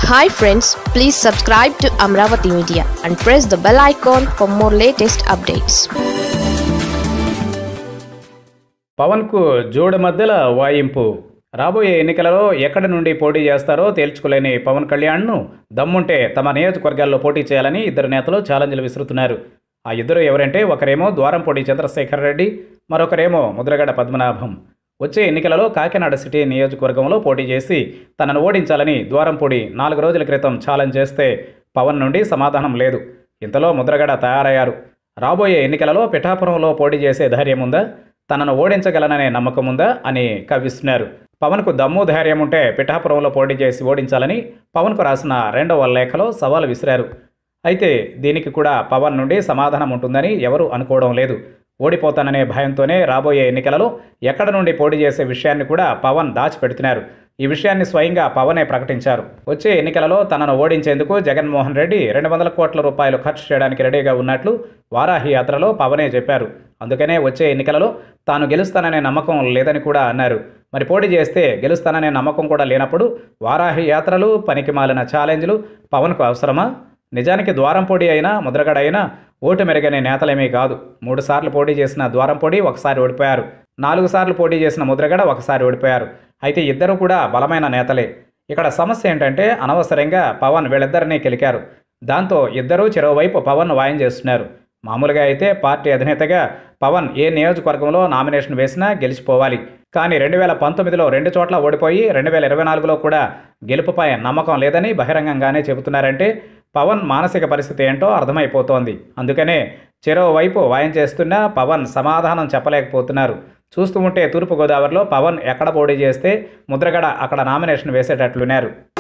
hi friends please subscribe to Amaravati media and press the bell icon for more latest updates పవన్కు జోడు మధ్యల వాయింపు రాబోయే ఎన్నికలలో ఎక్కడి నుండి పోటీ చేస్తారో తేల్చుకోలేని పవన్ కళ్యాణ్ను దమ్ముంటే తమ నియోజకవర్గాల్లో పోటీ చేయాలని ఇద్దరు నేతలు ఛాలెంజ్లు విసురుతున్నారు ఆ ఇద్దరు ఎవరంటే ఒకరేమో ద్వారంపొడి చంద్రశేఖర్ రెడ్డి మరొకరేమో ముద్రగడ పద్మనాభం వచ్చే ఎన్నికలలో కాకినాడ సిటీ నియోజకవర్గంలో పోటీ చేసి తనను ఓడించాలని ద్వారంపొడి నాలుగు రోజుల క్రితం ఛాలెంజ్ చేస్తే పవన్ నుండి సమాధానం లేదు ఇంతలో ముద్రగడ తయారయ్యారు రాబోయే ఎన్నికలలో పిఠాపురంలో పోటీ చేసే ధైర్యం ఉందా తనను ఓడించగలననే నమ్మకం ఉందా అని కవ్విస్తున్నారు పవన్కు దమ్ము ధైర్యం ఉంటే పిఠాపురంలో పోటీ చేసి ఓడించాలని పవన్కు రాసిన రెండవ లేఖలో సవాలు విసిరారు అయితే దీనికి కూడా పవన్ నుండి సమాధానం ఉంటుందని ఎవరూ అనుకోవడం లేదు ఓడిపోతాననే భయంతోనే రాబోయే ఎన్నికలలో ఎక్కడ నుండి పోటీ చేసే విషయాన్ని కూడా పవన్ దాచిపెడుతున్నారు ఈ విషయాన్ని స్వయంగా పవనే ప్రకటించారు వచ్చే ఎన్నికలలో తనను ఓడించేందుకు జగన్మోహన్ రెడ్డి రెండు వందల కోట్ల రూపాయలు ఖర్చు చేయడానికి రెడీగా ఉన్నట్లు వారాహి యాత్రలో పవనే చెప్పారు అందుకనే వచ్చే ఎన్నికలలో తాను గెలుస్తాననే నమ్మకం లేదని కూడా అన్నారు మరి పోటీ చేస్తే గెలుస్తాననే నమ్మకం కూడా లేనప్పుడు వారాహి యాత్రలు పనికిమాలిన ఛాలెంజ్లు పవన్కు అవసరమా నిజానికి ద్వారంపొడి అయినా ముద్రగడ అయినా ఓటు మెరుగనే నేతలేమీ కాదు మూడు సార్లు పోటీ చేసిన ద్వారంపొడి ఒకసారి ఓడిపోయారు నాలుగు సార్లు పోటీ చేసిన ముద్రగడ ఒకసారి ఓడిపోయారు అయితే ఇద్దరు కూడా బలమైన నేతలే ఇక్కడ సమస్య ఏంటంటే అనవసరంగా పవన్ వీళ్ళిద్దరినీ కెలికారు దాంతో ఇద్దరూ చెరోవైపు పవన్ వాయం చేస్తున్నారు మామూలుగా అయితే పార్టీ అధినేతగా పవన్ ఏ నియోజకవర్గంలో నామినేషన్ వేసినా గెలిచిపోవాలి కానీ రెండు వేల పంతొమ్మిదిలో రెండు చోట్ల ఓడిపోయి రెండు వేల ఇరవై నాలుగులో కూడా గెలుపుపై నమ్మకం లేదని బహిరంగంగానే చెబుతున్నారంటే పవన్ మానసిక పరిస్థితి ఏంటో అర్థమైపోతోంది అందుకనే చెరో వైపు వాయం చేస్తున్నా పవన్ సమాధానం చెప్పలేకపోతున్నారు చూస్తూ ఉంటే తూర్పుగోదావరిలో పవన్ ఎక్కడ పోటీ చేస్తే ముద్రగడ అక్కడ నామినేషన్ వేసేటట్లున్నారు